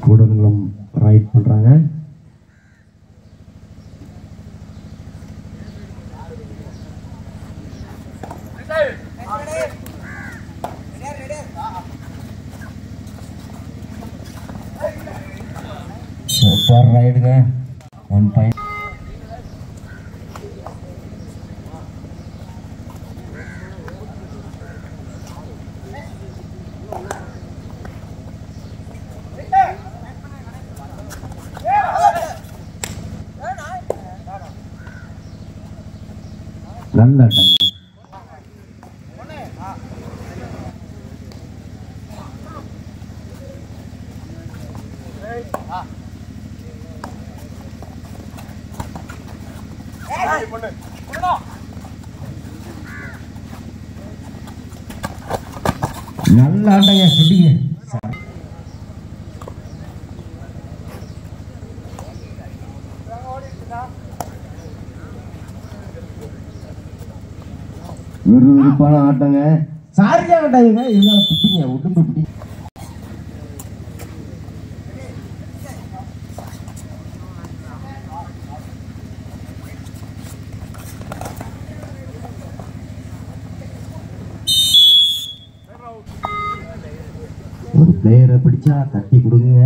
Kudankulam raid பண்ணுறாங்க super ரைடுங்க one point நல்ல ஆட்டங்க நல்ல ஆட்டங்க பிடிங்க விறுவிறுப்பான ஆட்டங்க சாரியா ஆட்டாங்க இதெல்லாம் பிடிங்க உடம்பு பிடி ஒரு பிளேயரை பிடிச்சா தட்டி கொடுங்க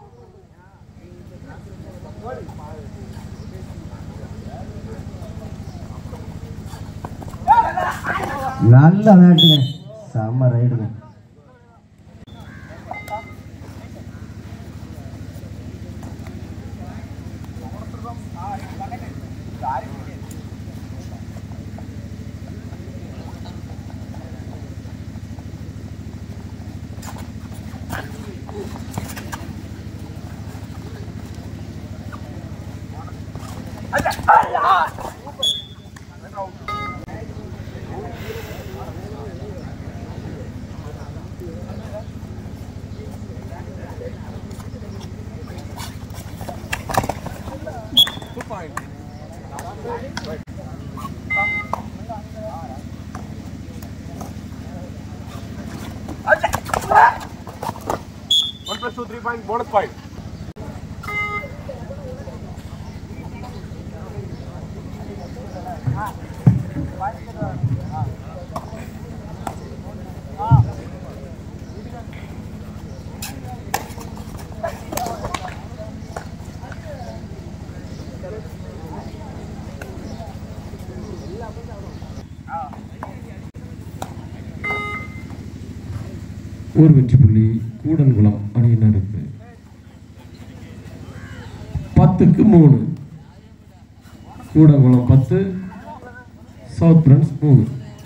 நல்ல விளையாட்டுங்க செம்ம ரைடுங்க One plus two, three point, bonus point. ஒரு வெற்றி புள்ளி கூடன்குளம் அணியினருக்கு பத்துக்கு மூணு கூடங்குளம் பத்து சவுத் பிரண்ட்ஸ் மூணு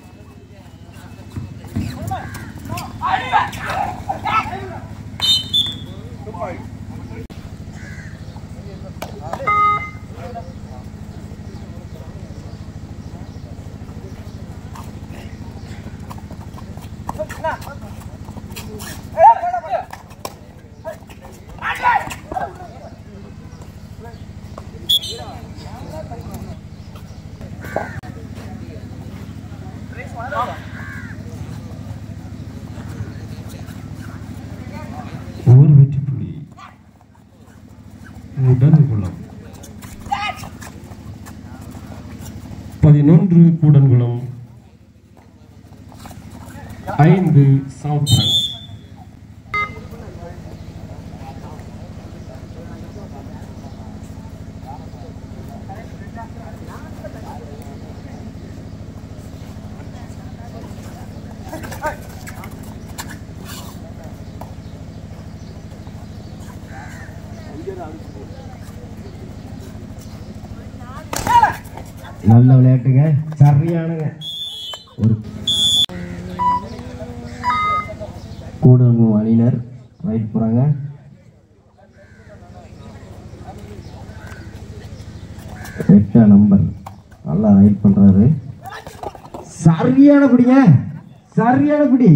ஒரு வெற்றி புள்ளி உடன்குளம் பதினொன்று கூடன்குளம் ஐந்து சவுத் பிரண்ட்ஸ் நல்ல விளையாட்டுங்க சரியானுங்க ஒரு கூடங்குளம் அணியினர் ரைட் போறாங்க எட்டாம் நம்பர் நல்லா ரைட் பண்றாரு சரியான பிடிங்க சரியான பிடி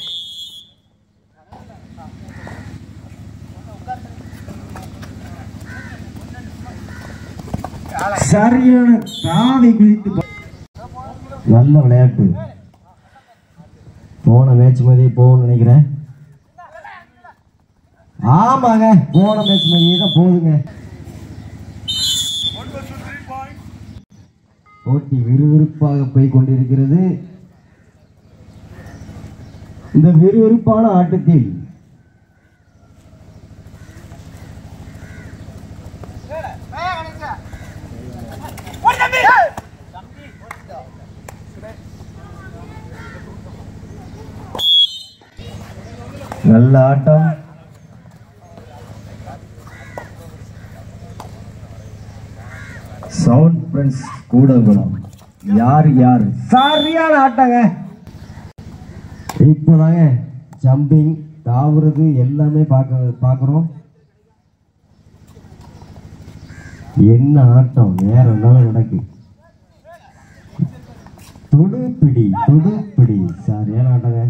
சரியான தாவி குதித்து ப- நல்ல விளையாட்டு போன மேட்ச் மாதிரி போகணும்னு நினைக்கிறேன் ஆமாங்க போன மேட்ச் மாதிரியே தான் போகுதுங்க One plus two, three points. போட்டி விறுவிறுப்பாக போய் கொண்டிருக்கிறது இந்த விறுவிறுப்பான ஆட்டத்தில் நல்ல ஆட்டம் சவுண்ட் ஃப்ரெண்ட்ஸ் கூடங்குளம் யார் யார் சரியான ஆட்டங்க இப்போதாங்க ஜம்பிங் தாவுறது எல்லாமே பார்க்க பார்க்குறோம் என்ன ஆட்டம் வேற ஒன்றாலும் நடக்கு தொடுப்பிடி தொடுப்பிடி சரியான ஆட்டங்க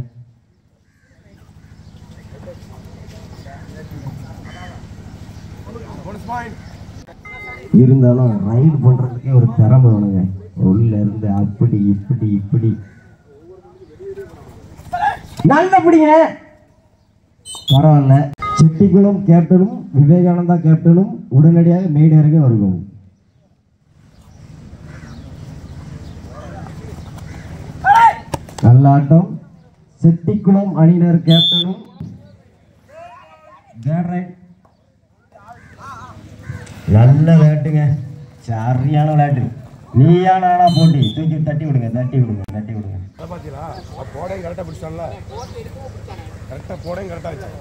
Bonus point. இருந்தாலும் ரைடு பண்றதுக்கே ஒரு திறமை வேணுங்க உள்ள இருந்து அப்படி இப்படி இப்படி நல்லபடிங்க பரவாயில்ல செட்டிக்குளம் கேப்டனும் விவேகானந்தா கேப்டனும் உடனடியாக மேடேறங்க வருவோம் நல்ல ஆட்டம் செட்டிக்குளம் அணியினர் கேப்டனும் தேர்ட் ரைட் நல்ல விளையாட்டுங்க சரியான விளையாட்டு நீயான ஆனா போட்டி தூக்கி தட்டி விடுங்க தட்டி விடுங்க தட்டி விடுங்க அதை பார்த்தீங்களா அவன் போடையும் கரெக்டாக பிடிச்சிட்டான்ல கரெக்டாக போடையும் கரெக்டாக வச்சான்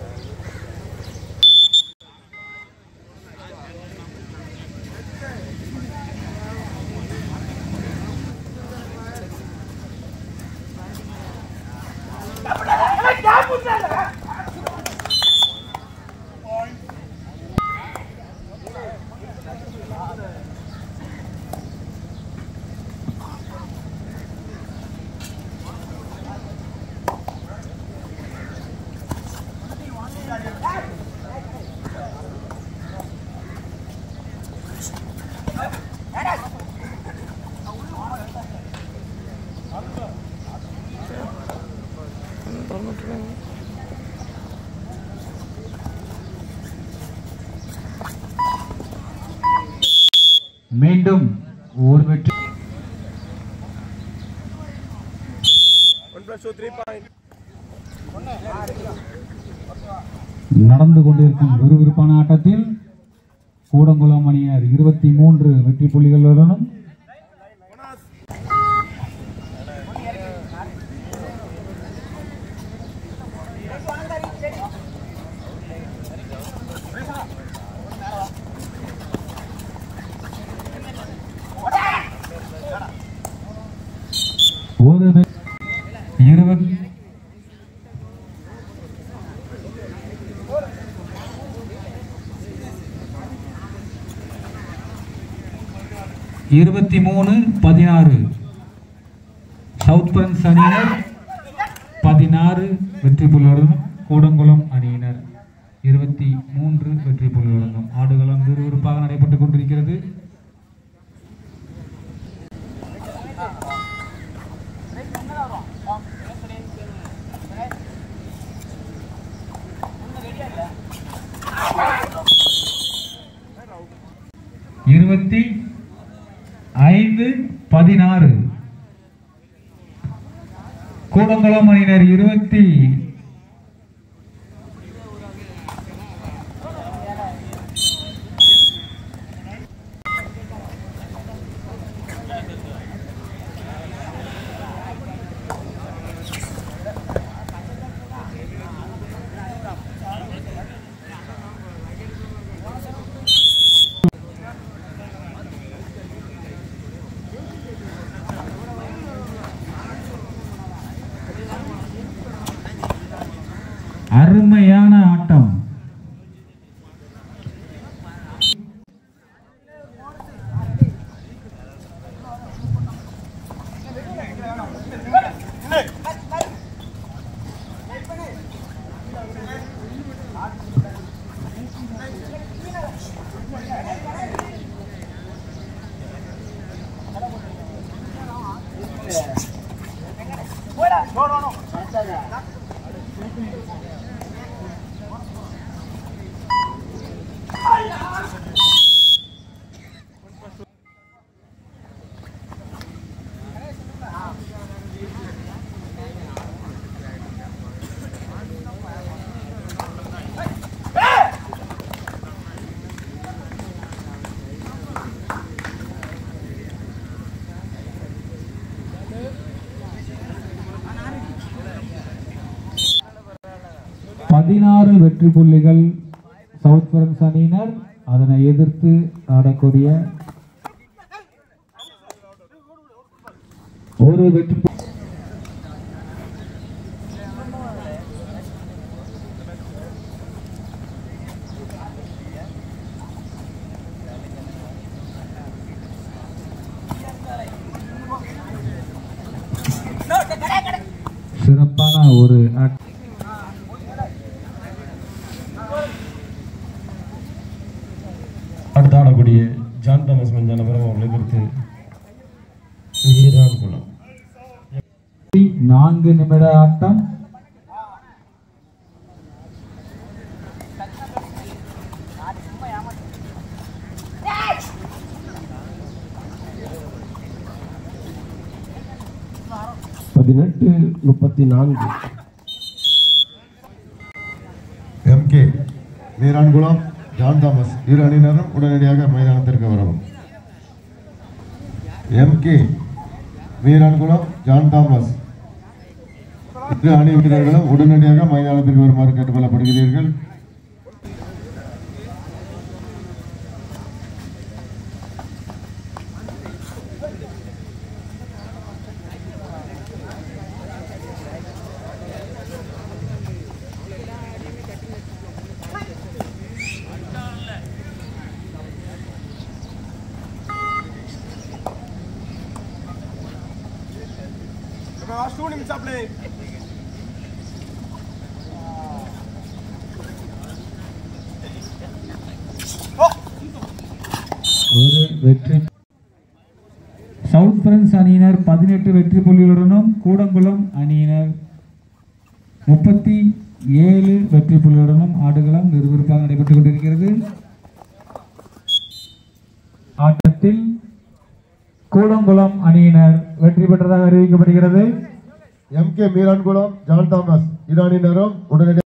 மீண்டும் ஒரு வெற்றி one plus two three point நடந்து கொண்டிருக்கும் விறுவிறுப்பான ஆட்டத்தில் கூடங்குளம் அணியினர் இருபத்தி மூன்று வெற்றி புள்ளிகளுடனும் ஒரு வெ- இருபத் இருபத்தி மூணு பதினாறு சவுத் பிரன்ஸ் அணியினர் பதினாறு வெற்றி புள்ளியுடனும் கூடங்குளம் அணியினர் இருபத்தி மூன்று வெற்றி புள்ளியுடனும் ஆடுகளம் விறுவிறுப்பாக நடைபெற்றுக் கொண்டிருக்கிறது இருபத்தி ஐந்து பதினாறு கூடங்குளம் அணியினர் இருபத்தி அருமையான ஆட்டம் பதினாறு வெற்றி புள்ளிகள் சவுத் பிரான்ஸ் அணியினர் அதனை எதிர்த்து ஆடக்கூடிய ஒரு வெற்றி பு- சிறப்பான ஒரு ஆட்ட அடுத்து ஆடக்கூடிய ஜான் தாமஸ் மஞ்சானபுரம் அவர்களை எதிர்த்து வீரான்குளம் நான்கு நிமிட ஆட்டம் பதினெட்டு முப்பத்தி நான்கு எம்கே வீரான்குளம் ஜான் தாமஸ் இரு அணியினரும் உடனடியாக மைதானத்திற்கு வரவும் எம்கே வீரான்குளம் ஜான் தாமஸ் இரு அணி வீரர்களும் உடனடியாக மைதானத்திற்கு வருமாறு கேட்டுக்கொள்ளப்படுகிறீர்கள் டூ நிமிஷம் ஒரு வெற்றி சவுத் பிரான்ஸ் அணியினர் பதினெட்டு வெற்றி புள்ளிகளுடனும் கூடங்குளம் அணியினர் முப்பத்தி ஏழு வெற்றி புள்ளிகளுடனும் ஆடுகளம் விறுவிறுப்பாக நடைபெற்றுக் கொண்டிருக்கிறது ஆட்டத்தில் கூடங்குளம் அணியினர் வெற்றி பெற்றதாக அறிவிக்கப்படுகிறது எம்கே வீரான்குளம் ஜான் தாமஸ் இரு அணியினரும் உடனடியாக